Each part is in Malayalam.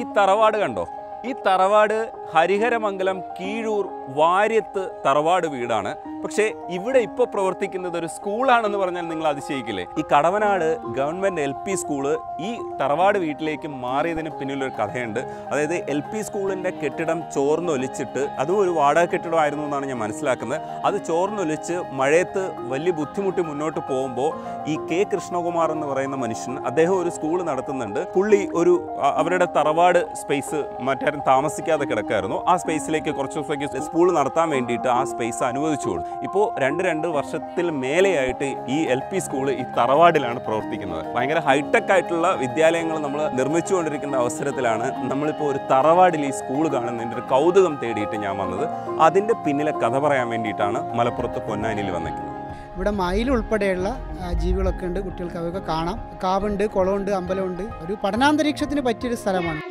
തറവാട് കണ്ടോ ഈ തറവാട് ഹരിഹരമംഗലം കീഴൂർ വാര്യത്ത് തറവാട് വീടാണ് പക്ഷേ ഇവിടെ ഇപ്പോൾ പ്രവർത്തിക്കുന്നത് ഒരു സ്കൂളാണെന്ന് പറഞ്ഞാൽ നിങ്ങൾ അതിശയിക്കില്ലേ ഈ Kadavanad government L P school ഈ തറവാട് വീട്ടിലേക്ക് മാറിയതിന് പിന്നിലൊരു കഥയുണ്ട് അതായത് എൽ പി സ്കൂളിൻ്റെ കെട്ടിടം ചോർന്നൊലിച്ചിട്ട് അതും ഒരു വാടക കെട്ടിടമായിരുന്നു എന്നാണ് ഞാൻ മനസ്സിലാക്കുന്നത് അത് ചോർന്നൊലിച്ച് മഴയത്ത് വലിയ ബുദ്ധിമുട്ടി മുന്നോട്ട് പോകുമ്പോൾ ഈ കെ കൃഷ്ണകുമാർ എന്ന് പറയുന്ന മനുഷ്യൻ അദ്ദേഹം ഒരു സ്കൂൾ നടത്തുന്നുണ്ട് പുള്ളി ഒരു അ- അവരുടെ തറവാട് സ്പേസ് മറ്റാരും താമസിക്കാതെ കിടക്കായിരുന്നു ആ സ്പേസിലേക്ക് കുറച്ച് ദിവസത്തേക്ക് സ്കൂൾ നടത്താൻ വേണ്ടിയിട്ട് ആ സ്പേസ് അനുവദിച്ചു കൊടുത്തു ഇപ്പോൾ രണ്ട് രണ്ട് വർഷത്തിൽ മേലെയായിട്ട് ഈ എൽ പി സ്കൂൾ ഈ തറവാടിലാണ് പ്രവർത്തിക്കുന്നത് ഭയങ്കര ഹൈടെക് ആയിട്ടുള്ള വിദ്യാലയങ്ങൾ നമ്മൾ നിർമ്മിച്ചുകൊണ്ടിരിക്കുന്ന അവസരത്തിലാണ് നമ്മളിപ്പോൾ ഒരു തറവാടിൽ ഈ സ്കൂൾ കാണുന്നതിൻ്റെ ഒരു കൗതുകം തേടിയിട്ട് ഞാൻ വന്നത് അതിൻ്റെ പിന്നിലെ കഥ പറയാൻ വേണ്ടിയിട്ടാണ് മലപ്പുറത്ത് പൊന്നാനിയിൽ വന്നിരിക്കുന്നത് ഇവിടെ മയിൽ ഉൾപ്പെടെയുള്ള ആ, ജീവികളൊക്കെ ഉണ്ട് കുട്ടികൾക്ക് അവയൊക്കെ കാണാം കാവുണ്ട് കുളമുണ്ട് അമ്പലമുണ്ട് ഒരു പഠനാന്തരീക്ഷത്തിന് പറ്റിയൊരു സ്ഥലമാണ്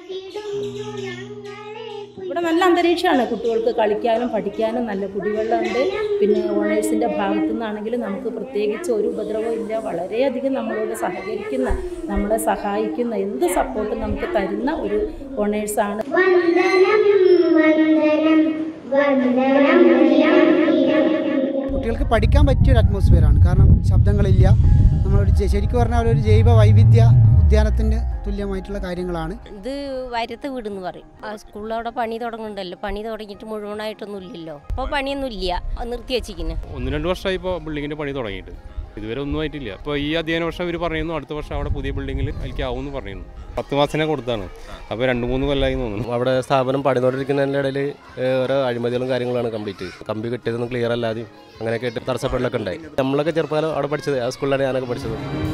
ഇവിടെ നല്ല അന്തരീക്ഷമാണ് കുട്ടികൾക്ക് കളിക്കാനും പഠിക്കാനും നല്ല കുടിവെള്ളമുണ്ട് പിന്നെ ഓണേഴ്സിൻ്റെ ഭാഗത്തു നിന്നാണെങ്കിലും നമുക്ക് പ്രത്യേകിച്ച് ഒരു ഉപദ്രവവും ഇല്ല വളരെയധികം നമ്മളോട് സഹകരിക്കുന്ന നമ്മളെ സഹായിക്കുന്ന എന്ത് സപ്പോർട്ടും നമുക്ക് തരുന്ന ഒരു ഓണേഴ്സാണ് കുട്ടികൾക്ക് പഠിക്കാൻ പറ്റിയൊരു അറ്റ്മോസ്ഫിയറാണ് കാരണം ശബ്ദങ്ങളില്ല നമ്മളൊരു ജെ- ശരിക്കും പറഞ്ഞാൽ ഒരു ജൈവ വൈവിധ്യ ഉദ്യാനത്തിൻ്റെ തുല്യമായിട്ടുള്ള കാര്യങ്ങളാണ് ഇത് വരത്ത് വീടെന്ന് പറയും ആ സ്കൂളിൽ അവിടെ പണി തുടങ്ങുന്നുണ്ടല്ലോ പണി തുടങ്ങിയിട്ട് മുഴുവനായിട്ടൊന്നും ഇല്ലല്ലോ അപ്പോൾ പണിയൊന്നും ഇല്ല അത് നിർത്തി വെച്ചിരിക്കുന്നു ഒന്ന് രണ്ട് വർഷമായി ഇപ്പോൾ ബിൽഡിങ്ങിൻ്റെ പണി തുടങ്ങിയിട്ട് ഇതുവരെ ഒന്നും ആയിട്ടില്ല അപ്പോൾ ഈ അധ്യയന വർഷം ഇവർ പറയുന്നു അടുത്ത വർഷം അവിടെ പുതിയ ബിൽഡിങ്ങിൽ അതിലേക്ക് ആവുമെന്ന് പറയുന്നു പത്ത് മാസത്തിനെ കൊടുത്താണ് അപ്പോൾ രണ്ട് മൂന്ന് കൊല്ലമായി തോന്നുന്നു അവിടെ സ്ഥാപനം പണിതുകൊണ്ടിരിക്കുന്നതിൻ്റെ ഇടയിൽ ഓരോ അഴിമതികളും കാര്യങ്ങളാണ് കംപ്ലീറ്റ് കമ്പി കിട്ടിയതൊന്നും ക്ലിയർ അല്ലാതെയും അങ്ങനെയൊക്കെ ആയിട്ട് തടസ്സപ്പെടലൊക്കെ ഉണ്ടായി നമ്മളൊക്കെ ചെറുപ്പകാലം അവിടെ പഠിച്ചത് ആ സ്കൂളിലാണ് ഞാനൊക്കെ പഠിച്ചത്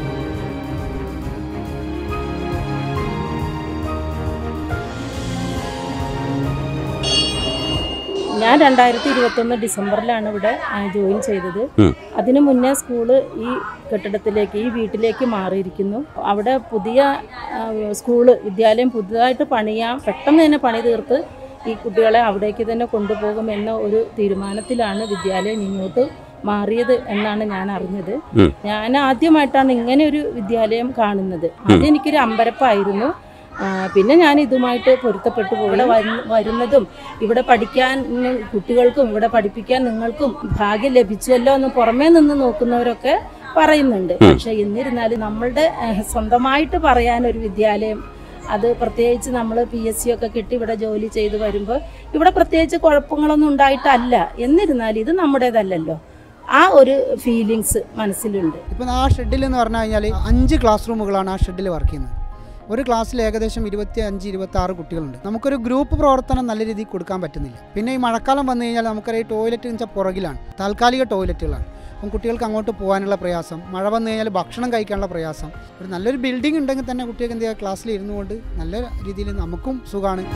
ഞാൻ രണ്ടായിരത്തി ഇരുപത്തൊന്ന് ഡിസംബറിലാണ് ഇവിടെ ആ, ജോയിൻ ചെയ്തത് അതിനു മുന്നേ സ്കൂള് ഈ കെട്ടിടത്തിലേക്ക് ഈ വീട്ടിലേക്ക് മാറിയിരിക്കുന്നു അവിടെ പുതിയ ആ, സ്കൂള് വിദ്യാലയം പുതുതായിട്ട് പണിയാൻ പെട്ടെന്ന് തന്നെ പണി തീർത്ത് ഈ കുട്ടികളെ അവിടേക്ക് തന്നെ കൊണ്ടുപോകും എന്ന ഒരു തീരുമാനത്തിലാണ് വിദ്യാലയം ഇങ്ങോട്ട് മാറിയത് എന്നാണ് ഞാൻ അറിഞ്ഞത് ഉം. ഞാൻ ആദ്യമായിട്ടാണ് ഇങ്ങനെ ഒരു വിദ്യാലയം കാണുന്നത് ആദ്യം എനിക്കൊരു അമ്പരപ്പായിരുന്നു ആ, പിന്നെ ഞാൻ ഇതുമായിട്ട് പൊരുത്തപ്പെട്ടു പോയി ഇവിടെ വരു- വരുന്നതും ഇവിടെ പഠിക്കാൻ ഉം, കുട്ടികൾക്കും ഇവിടെ പഠിപ്പിക്കാൻ നിങ്ങൾക്കും ഭാഗ്യം ലഭിച്ചല്ലോ എന്ന് പുറമേ നിന്ന് നോക്കുന്നവരൊക്കെ പറയുന്നുണ്ട് പക്ഷെ എന്നിരുന്നാലും നമ്മളുടെ ഏഹ്, സ്വന്തമായിട്ട് പറയാൻ ഒരു വിദ്യാലയം അത് പ്രത്യേകിച്ച് നമ്മൾ പി എസ് സി ഒക്കെ കിട്ടി ഇവിടെ ജോലി ചെയ്ത് വരുമ്പോൾ ഇവിടെ പ്രത്യേകിച്ച് കുഴപ്പങ്ങളൊന്നും ഉണ്ടായിട്ടല്ല എന്നിരുന്നാലും ഇത് നമ്മുടേതല്ലല്ലോ ആ ഒരു ഫീലിങ്സ് മനസ്സിലുണ്ട് ഇപ്പം ആ ഷെഡിൽ എന്ന് പറഞ്ഞു കഴിഞ്ഞാൽ അഞ്ച് ക്ലാസ് റൂമുകളാണ് ആ ഷെഡിൽ വർക്ക് ചെയ്യുന്നത് ഒരു ക്ലാസ്സിൽ ഏകദേശം ഇരുപത്തി അഞ്ച് ഇരുപത്തി ആറ് കുട്ടികളുണ്ട് നമുക്കൊരു ഗ്രൂപ്പ് പ്രവർത്തനം നല്ല രീതിയിൽ കൊടുക്കാൻ പറ്റുന്നില്ല പിന്നെ ഈ മഴക്കാലം വന്നു കഴിഞ്ഞാൽ നമുക്കറിയാം ഈ ടോയ്ലറ്റ് എന്ന് വെച്ചാൽ പുറകിലാണ് താൽക്കാലിക ടോയ്ലറ്റുകളാണ് അപ്പം കുട്ടികൾക്ക് അങ്ങോട്ട് പോകാനുള്ള പ്രയാസം മഴ വന്നു കഴിഞ്ഞാൽ ഭക്ഷണം കഴിക്കാനുള്ള പ്രയാസം ഒരു നല്ലൊരു ബിൽഡിംഗ് ഉണ്ടെങ്കിൽ തന്നെ കുട്ടികൾക്ക് എന്ത് ചെയ്യുക ക്ലാസ്സിൽ ഇരുന്നു കൊണ്ട് നല്ല രീതിയിൽ നമുക്കും സുഖമാണ്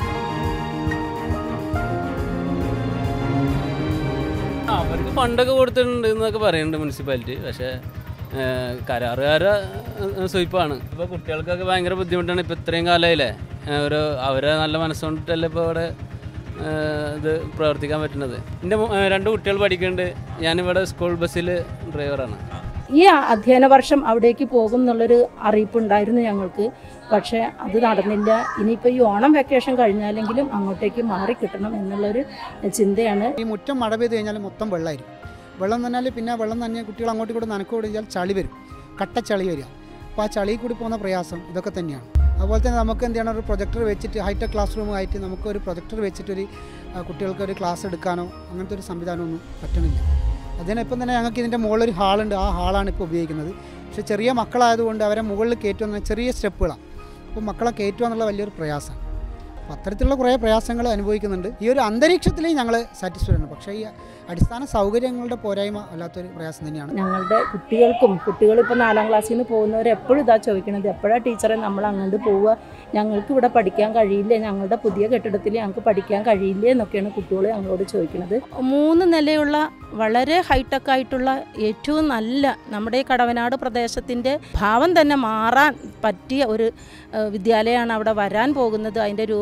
അവർക്ക് ഫണ്ടൊക്കെ കൊടുത്തിട്ടുണ്ട് എന്നൊക്കെ പറയുന്നുണ്ട് മുനിസിപ്പാലിറ്റി പക്ഷേ ഏഹ്, കരാറുകാരെ ഏഹ്, സ്വയ്പാണ് ഇപ്പോൾ കുട്ടികൾക്കൊക്കെ ഭയങ്കര ബുദ്ധിമുട്ടാണ് ഇപ്പോൾ ഇത്രയും കാലമായില്ലേ ഏഹ്, ഒരു അവരെ നല്ല മനസ്സുകൊണ്ടിട്ടല്ലേ ഇപ്പോൾ ഇവിടെ ഏഹ്, ഇത് പ്രവർത്തിക്കാൻ പറ്റുന്നത് എൻ്റെ മു- ഏഹ്, രണ്ട് കുട്ടികൾ പഠിക്കുന്നുണ്ട് ഞാനിവിടെ സ്കൂൾ ബസ്സിൽ ഡ്രൈവറാണ് ഈ അധ്യയന വർഷം അവിടേക്ക് പോകും എന്നുള്ളൊരു അറിയിപ്പുണ്ടായിരുന്നു ഞങ്ങൾക്ക് പക്ഷേ അത് നടന്നില്ല ഇനിയിപ്പോൾ ഈ ഓണം വെക്കേഷൻ കഴിഞ്ഞാലെങ്കിലും അങ്ങോട്ടേക്ക് മാറി കിട്ടണം എന്നുള്ളൊരു ചിന്തയാണ് ഈ മുറ്റം മഴ പെയ്ത് കഴിഞ്ഞാൽ മൊത്തം വെള്ളമായിരിക്കും വെള്ളം നനഞ്ഞാൽ പിന്നെ വെള്ളം നനഞ്ഞ കുട്ടികൾ അങ്ങോട്ടും കൂടെ നനക്ക് കഴിഞ്ഞാൽ ചളി വരും കട്ട ചളി വരിക അപ്പോൾ ആ ചളിയിൽ കൂടി പോകുന്ന പ്രയാസം ഇതൊക്കെ തന്നെയാണ് അതുപോലെ തന്നെ നമുക്ക് എന്ത് ചെയ്യണം ഒരു പ്രൊജക്ടർ വെച്ചിട്ട് ഹൈടെക് ക്ലാസ് റൂം ആയിട്ട് നമുക്ക് ഒരു പ്രൊജക്ടർ വെച്ചിട്ട് ഒരു ആ, കുട്ടികൾക്ക് ഒരു ക്ലാസ് എടുക്കാനോ അങ്ങനത്തെ ഒരു സംവിധാനമൊന്നും പറ്റണില്ല അതിനിപ്പം തന്നെ ഞങ്ങൾക്ക് ഇതിൻ്റെ മുകളിലൊരു ഹാളുണ്ട് ആ ഹാളാണ് ഇപ്പോൾ ഉപയോഗിക്കുന്നത് പക്ഷേ ചെറിയ മക്കളായതുകൊണ്ട് അവരെ മുകളിൽ കയറ്റുന്ന ചെറിയ സ്റ്റെപ്പുകളാണ് അപ്പോൾ മക്കളെ കയറ്റുക എന്നുള്ള വലിയൊരു പ്രയാസമാണ് അപ്പോൾ അത്തരത്തിലുള്ള കുറേ പ്രയാസങ്ങൾ അനുഭവിക്കുന്നുണ്ട് ഈ ഒരു അന്തരീക്ഷത്തിൽ ഞങ്ങൾ സാറ്റിസ്ഫൈഡ് ആണ് പക്ഷേ ഈ അടിസ്ഥാന സൗകര്യങ്ങളുടെ പോരായ്മ വല്ലാത്തൊരു പ്രയാസം തന്നെയാണ് ഞങ്ങളുടെ കുട്ടികൾക്കും കുട്ടികൾ ഇപ്പോൾ നാലാം ക്ലാസ്സിൽ നിന്ന് പോകുന്നവർ എപ്പോഴും ഇതാ ചോദിക്കണത് എപ്പോഴാണ് ടീച്ചറെ നമ്മൾ അങ്ങോട്ട് പോവുക ഞങ്ങൾക്ക് ഇവിടെ പഠിക്കാൻ കഴിയില്ല ഞങ്ങളുടെ പുതിയ കെട്ടിടത്തിൽ ഞങ്ങൾക്ക് പഠിക്കാൻ കഴിയില്ല എന്നൊക്കെയാണ് കുട്ടികൾ ഞങ്ങളോട് ചോദിക്കുന്നത് മൂന്ന് നിലയുള്ള വളരെ ഹൈടെക് ആയിട്ടുള്ള ഏറ്റവും നല്ല നമ്മുടെ ഈ കടവനാട് പ്രദേശത്തിൻ്റെ ഭാവം തന്നെ മാറാൻ പറ്റിയ ഒരു ഏഹ്, വിദ്യാലയമാണ് അവിടെ വരാൻ പോകുന്നത് അതിൻ്റെ രൂപ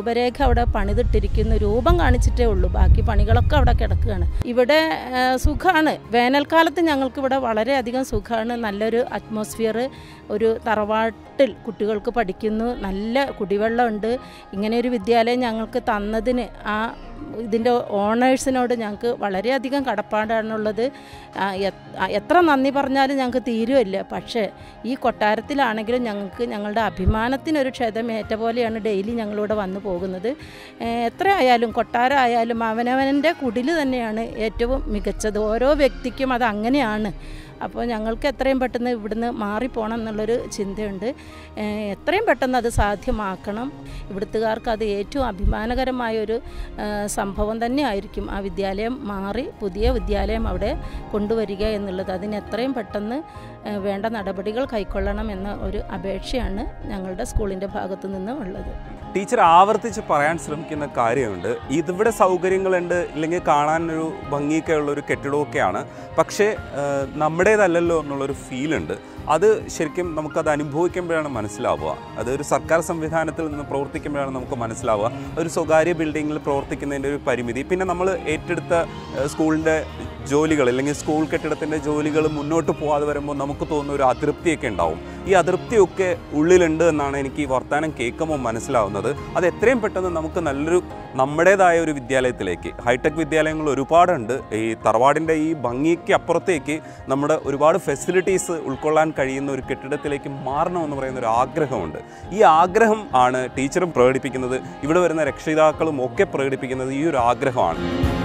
രൂപരേഖ അവിടെ പണിതിട്ടിരിക്കുന്നു രൂപം കാണിച്ചിട്ടേ ഉള്ളൂ ബാക്കി പണികളൊക്കെ അവിടെ കിടക്കുകയാണ് ഇവിടെ സുഖമാണ് വേനൽക്കാലത്ത് ഞങ്ങൾക്ക് ഇവിടെ വളരെയധികം സുഖമാണ് നല്ലൊരു അറ്റ്മോസ്ഫിയർ ഒരു തറവാട്ടിൽ കുട്ടികൾക്ക് പഠിക്കുന്നു നല്ല കുടിവെള്ളമുണ്ട് ഇങ്ങനെ ഒരു വിദ്യാലയം ഞങ്ങൾക്ക് തന്നതിന് ആ ഇതിൻ്റെ ഓണേഴ്സിനോട് ഞങ്ങൾക്ക് വളരെയധികം കടപ്പാടാണുള്ളത് ആ, എ- ആ, എത്ര നന്ദി പറഞ്ഞാലും ഞങ്ങൾക്ക് തീരുമില്ല പക്ഷേ ഈ കൊട്ടാരത്തിലാണെങ്കിലും ഞങ്ങൾക്ക് ഞങ്ങളുടെ അഭിമാനത്തിനൊരു ക്ഷതമേറ്റ പോലെയാണ് ഡെയിലി ഞങ്ങളിവിടെ വന്നു പോകുന്നത് ഏഹ് എത്ര ആയാലും കൊട്ടാരം ആയാലും അവനവൻ്റെ കുടിൽ തന്നെയാണ് ഏറ്റവും മികച്ചത് ഓരോ വ്യക്തിക്കും അത് അങ്ങനെയാണ് അപ്പോൾ ഞങ്ങൾക്ക് എത്രയും പെട്ടെന്ന് ഇവിടുന്ന് മാറിപ്പോണം എന്നുള്ളൊരു ചിന്തയുണ്ട് ഏഹ് എത്രയും പെട്ടെന്ന് അത് സാധ്യമാക്കണം ഇവിടുത്തുകാർക്ക് അത് ഏറ്റവും അഭിമാനകരമായൊരു ഏഹ് സംഭവം തന്നെ ആയിരിക്കും ആ വിദ്യാലയം മാറി പുതിയ വിദ്യാലയം അവിടെ കൊണ്ടുവരിക എന്നുള്ളത് അതിന് എത്രയും പെട്ടെന്ന് ഏഹ് വേണ്ട നടപടികൾ കൈക്കൊള്ളണം എന്ന ഒരു അപേക്ഷയാണ് ഞങ്ങളുടെ സ്കൂളിൻ്റെ ഭാഗത്തു നിന്ന് ഉള്ളത് ടീച്ചർ ആവർത്തിച്ച് പറയാൻ ശ്രമിക്കുന്ന കാര്യമുണ്ട് ഇതിവിടെ സൗകര്യങ്ങളുണ്ട് ഇല്ലെങ്കിൽ കാണാനൊരു ഭംഗിയൊക്കെ ഉള്ള ഒരു കെട്ടിടമൊക്കെയാണ് പക്ഷേ ആ, നമ്മുടേതല്ലല്ലോ എന്നുള്ളൊരു ഫീലുണ്ട് അത് ശരിക്കും നമുക്കത് അനുഭവിക്കുമ്പോഴാണ് മനസ്സിലാവുക അതൊരു സർക്കാർ സംവിധാനത്തിൽ നിന്ന് പ്രവർത്തിക്കുമ്പോഴാണ് നമുക്ക് മനസ്സിലാവുക ഒരു സ്വകാര്യ ബിൽഡിങ്ങിൽ പ്രവർത്തിക്കുന്നതിൻ്റെ ഒരു പരിമിതി പിന്നെ നമ്മൾ ഏറ്റെടുത്ത ആ, സ്കൂളിൻ്റെ ജോലികൾ അല്ലെങ്കിൽ സ്കൂൾ കെട്ടിടത്തിൻ്റെ ജോലികൾ മുന്നോട്ട് പോകാതെ വരുമ്പോൾ നമുക്ക് തോന്നുന്ന ഒരു അതൃപ്തിയൊക്കെ ഉണ്ടാവും ഈ അതൃപ്തിയൊക്കെ ഉള്ളിലുണ്ട് എന്നാണ് എനിക്ക് ഈ വർത്തമാനം കേൾക്കുമ്പോൾ മനസ്സിലാവുന്നത് അത് എത്രയും പെട്ടെന്ന് നമുക്ക് നല്ലൊരു നമ്മുടേതായ ഒരു വിദ്യാലയത്തിലേക്ക് ഹൈടെക് വിദ്യാലയങ്ങൾ ഒരുപാടുണ്ട് ഈ തറവാടിൻ്റെ ഈ ഭംഗിക്ക് അപ്പുറത്തേക്ക് നമ്മുടെ ഒരുപാട് ഫെസിലിറ്റീസ് ഉൾക്കൊള്ളാൻ കഴിയുന്ന ഒരു കെട്ടിടത്തിലേക്ക് മാറണമെന്ന് പറയുന്ന ഒരു ആഗ്രഹമുണ്ട് ഈ ആഗ്രഹം ആണ് ടീച്ചറും പ്രകടിപ്പിക്കുന്നത് ഇവിടെ വരുന്ന രക്ഷിതാക്കളും ഒക്കെ പ്രകടിപ്പിക്കുന്നത് ഈ ഒരു ആഗ്രഹമാണ്